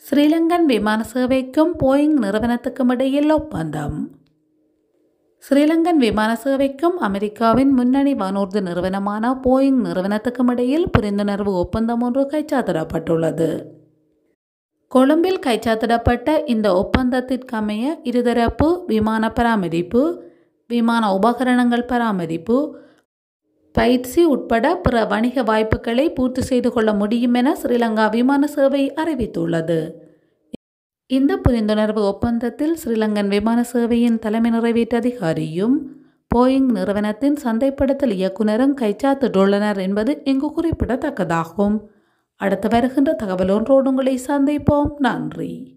ஸ்ரீலங்கன் விமான சேவைக்கும் போயிங் நிறுவனத்துக்கும் இடையில் ஒப்பந்தம் ஸ்ரீலங்கன் விமான சேவைக்கும் அமெரிக்காவின் முன்னணி வானூர்தி நிறுவனமான போயிங் நிறுவனத்துக்கும் இடையில் புரிந்துணர்வு ஒப்பந்தம் ஒன்று கைச்சாத்திடப்பட்டுள்ளது கொழும்பில் கைச்சாத்திடப்பட்ட இந்த ஒப்பந்தத்திற்கமைய இருதரப்பு விமான பராமரிப்பு விமான உபகரணங்கள் பராமரிப்பு பயிற்சி உட்பட பிற வணிக வாய்ப்புகளை பூர்த்தி செய்து கொள்ள முடியும் என ஸ்ரீலங்கா விமான சேவை அறிவித்துள்ளது இந்த புரிந்துணர்வு ஒப்பந்தத்தில் ஸ்ரீலங்கன் விமான சேவையின் தலைமை நிறைவேற்று அதிகாரியும் போயிங் நிறுவனத்தின் சந்தைப்படுத்தல் இயக்குநரும் கைச்சாத்திட்டுள்ளனர் என்பது இங்கு குறிப்பிடத்தக்கதாகும் அடுத்து வருகின்ற தகவல் ஒன்றோடு உங்களை சந்திப்போம் நன்றி